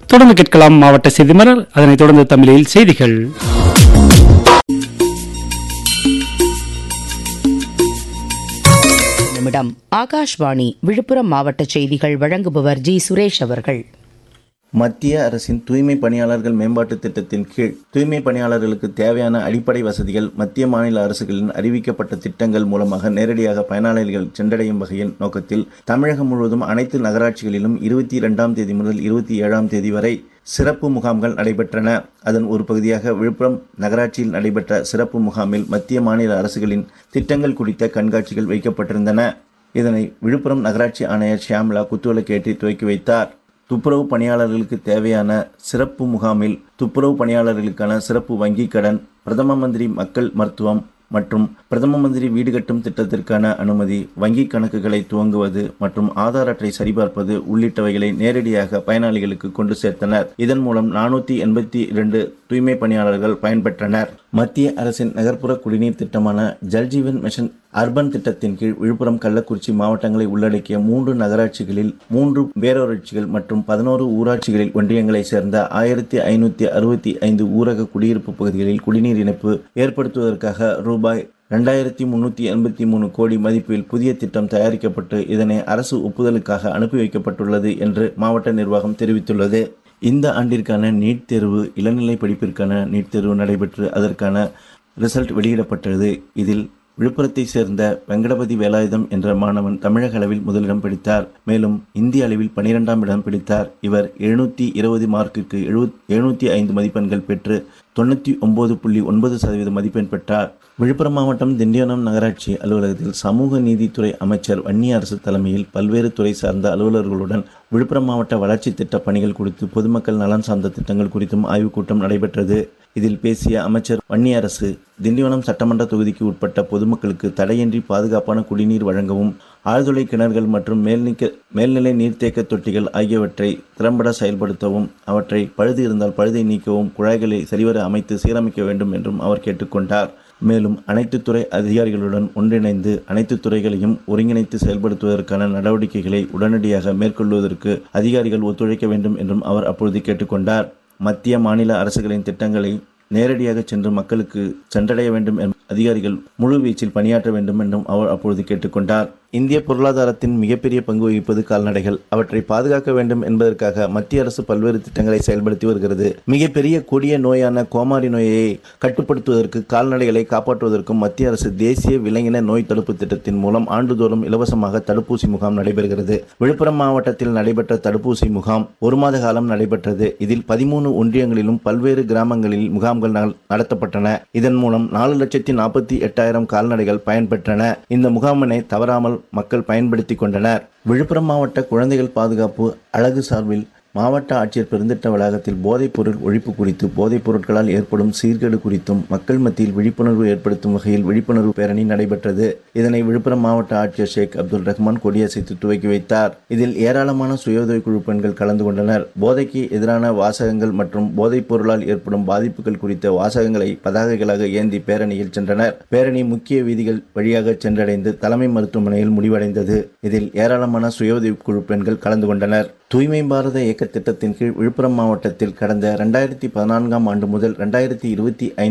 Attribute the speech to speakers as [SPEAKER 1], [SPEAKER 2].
[SPEAKER 1] தொடர்ந்து கேட்கலாம் மாவட்ட செய்தி மலர் அதனைத் தொடர்ந்து தமிழில் செய்திகள்
[SPEAKER 2] நிமிடம் ஆகாஷ்வாணி விழுப்புரம் மாவட்ட செய்திகள் வழங்குபவர் ஜி சுரேஷ் அவர்கள்
[SPEAKER 3] மத்திய அரசின் தூய்மை பணியாளர்கள் மேம்பாட்டுத் திட்டத்தின் கீழ் தூய்மை பணியாளர்களுக்கு தேவையான அடிப்படை வசதிகள் மத்திய மாநில அரசுகளின் அறிவிக்கப்பட்ட திட்டங்கள் மூலமாக நேரடியாக பயனாளிகள் சென்றடையும் வகையில் நோக்கத்தில் தமிழகம் முழுவதும் அனைத்து நகராட்சிகளிலும் இருபத்தி இரண்டாம் தேதி முதல் இருபத்தி ஏழாம் தேதி வரை சிறப்பு முகாம்கள் நடைபெற்றன அதன் ஒரு பகுதியாக விழுப்புரம் நகராட்சியில் நடைபெற்ற சிறப்பு முகாமில் மத்திய மாநில அரசுகளின் திட்டங்கள் குறித்த கண்காட்சிகள் வைக்கப்பட்டிருந்தன இதனை விழுப்புரம் நகராட்சி ஆணையர் ஷியாம்லா குத்துவிளக்கேற்றி துவக்கி வைத்தார் துப்புரவு பணியாளர்களுக்கு தேவையான சிறப்பு முகாமில் துப்புரவு பணியாளர்களுக்கான சிறப்பு வங்கிக் கடன் பிரதம மந்திரி மக்கள் மருத்துவம் மற்றும் பிரதம மந்திரி வீடு கட்டும் திட்டத்திற்கான அனுமதி வங்கிக் கணக்குகளை துவங்குவது மற்றும் ஆதார் அட்டை சரிபார்ப்பது உள்ளிட்டவைகளை நேரடியாக பயனாளிகளுக்கு கொண்டு சேர்த்தனர் இதன் மூலம் நானூற்றி எண்பத்தி இரண்டு தூய்மை பணியாளர்கள் பயன்பெற்றனர் மத்திய அரசின் நகர்ப்புற குடிநீர் திட்டமான ஜல்ஜீவன் மிஷன் அர்பன் திட்டத்தின் கீழ் விழுப்புரம் கள்ளக்குறிச்சி மாவட்டங்களை உள்ளடக்கிய மூன்று நகராட்சிகளில் மூன்று பேரூராட்சிகள் மற்றும் பதினோரு ஊராட்சிகளில் ஒன்றியங்களைச் சேர்ந்த ஆயிரத்தி ஐநூற்றி அறுபத்தி ஐந்து ஊரக குடியிருப்பு பகுதிகளில் குடிநீர் இணைப்பு ஏற்படுத்துவதற்காக ரூபாய் ரெண்டாயிரத்தி முன்னூற்றி எண்பத்தி மூணு கோடி மதிப்பில் புதிய திட்டம் தயாரிக்கப்பட்டு இதனை அரசு ஒப்புதலுக்காக அனுப்பி வைக்கப்பட்டுள்ளது என்று மாவட்ட நிர்வாகம் தெரிவித்துள்ளது இந்த ஆண்டிற்கான நீட் தேர்வு இளநிலை படிப்பிற்கான நீட் தேர்வு நடைபெற்று அதற்கான ரிசல்ட் வெளியிடப்பட்டது இதில் விழுப்புரத்தை சேர்ந்த வெங்கடபதி வேலாயுதம் என்ற மாணவன் தமிழக அளவில் முதலிடம் பிடித்தார் மேலும் இந்திய அளவில் பனிரெண்டாம் இடம் பிடித்தார் இவர் எழுநூற்றி இருபது மார்க்குக்கு எழுபத் எழுநூற்றி ஐந்து மதிப்பெண்கள் பெற்று தொண்ணூற்றி ஒன்பது புள்ளி ஒன்பது சதவீத மதிப்பெண் பெற்றார் விழுப்புரம் மாவட்டம் திண்டிவனம் நகராட்சி அலுவலகத்தில் சமூக நீதித்துறை அமைச்சர் வன்னி அரசு தலைமையில் பல்வேறு துறை சார்ந்த அலுவலர்களுடன் விழுப்புரம் மாவட்ட வளர்ச்சி திட்ட பணிகள் குறித்து பொதுமக்கள் நலன் சார்ந்த திட்டங்கள் குறித்தும் ஆய்வுக் கூட்டம் நடைபெற்றது இதில் பேசிய அமைச்சர் வன்னி அரசு திண்டிவனம் சட்டமன்ற தொகுதிக்கு உட்பட்ட பொதுமக்களுக்கு தடையின்றி பாதுகாப்பான குடிநீர் வழங்கவும் ஆழ்துளை கிணறுகள் மற்றும் மேல்நிக்க மேல்நிலை நீர்த்தேக்க தொட்டிகள் ஆகியவற்றை திறம்பட செயல்படுத்தவும் அவற்றை பழுது இருந்தால் பழுதை நீக்கவும் குழாய்களை சரிவர அமைத்து சீரமைக்க வேண்டும் என்றும் அவர் கேட்டுக்கொண்டார் மேலும் அனைத்து துறை அதிகாரிகளுடன் ஒன்றிணைந்து அனைத்து துறைகளையும் ஒருங்கிணைத்து செயல்படுத்துவதற்கான நடவடிக்கைகளை உடனடியாக மேற்கொள்வதற்கு அதிகாரிகள் ஒத்துழைக்க வேண்டும் என்றும் அவர் அப்பொழுது கேட்டுக்கொண்டார் மத்திய மாநில அரசுகளின் திட்டங்களை நேரடியாக சென்று மக்களுக்கு சென்றடைய வேண்டும் என்ற அதிகாரிகள் முழு வீச்சில் பணியாற்ற வேண்டும் என்றும் அவர் அப்பொழுது கேட்டுக்கொண்டார் இந்திய பொருளாதாரத்தின் மிகப்பெரிய பங்கு வகிப்பது கால்நடைகள் அவற்றை பாதுகாக்க வேண்டும் என்பதற்காக மத்திய அரசு பல்வேறு திட்டங்களை செயல்படுத்தி வருகிறது மிகப்பெரிய கொடிய நோயான கோமாரி நோயை கட்டுப்படுத்துவதற்கு கால்நடைகளை காப்பாற்றுவதற்கும் மத்திய அரசு தேசிய விலங்கின நோய் தடுப்பு திட்டத்தின் மூலம் ஆண்டுதோறும் இலவசமாக தடுப்பூசி முகாம் நடைபெறுகிறது விழுப்புரம் மாவட்டத்தில் நடைபெற்ற தடுப்பூசி முகாம் ஒரு மாத காலம் நடைபெற்றது இதில் பதிமூணு ஒன்றியங்களிலும் பல்வேறு கிராமங்களில் முகாம்கள் நட- நடத்தப்பட்டன இதன் மூலம் நாலு லட்சத்தி நாற்பத்தி எட்டாயிரம் கால்நடைகள் பயன்பெற்றன இந்த முகாமினை தவறாமல் மக்கள் பயன்படுத்திக் கொண்டனர் விழுப்புரம் மாவட்ட குழந்தைகள் பாதுகாப்பு அழகு சார்பில் மாவட்ட ஆட்சியர் பெருந்திட்ட வளாகத்தில் போதைப்பொருள் ஒழிப்பு குறித்து போதைப் பொருட்களால் ஏற்படும் சீர்கேடு குறித்தும் மக்கள் மத்தியில் விழிப்புணர்வு ஏற்படுத்தும் வகையில் விழிப்புணர்வு பேரணி நடைபெற்றது இதனை விழுப்புரம் மாவட்ட ஆட்சியர் ஷேக் அப்துல் ரஹ்மான் கொடியசைத்து துவக்கி வைத்தார் இதில் ஏராளமான சுய குழு பெண்கள் கலந்து கொண்டனர் போதைக்கு எதிரான வாசகங்கள் மற்றும் போதைப் பொருளால் ஏற்படும் பாதிப்புகள் குறித்த வாசகங்களை பதாகைகளாக ஏந்தி பேரணியில் சென்றனர் பேரணி முக்கிய வீதிகள் வழியாக சென்றடைந்து தலைமை மருத்துவமனையில் முடிவடைந்தது இதில் ஏராளமான சுய குழு பெண்கள் கலந்து கொண்டனர் தூய்மை பாரத இயக்க திட்டத்தின் கீழ் விழுப்புரம் மாவட்டத்தில் கடந்த இரண்டாயிரத்தி பதினான்காம் ஆண்டு முதல் இரண்டாயிரத்தி இருபத்தி ஐந்து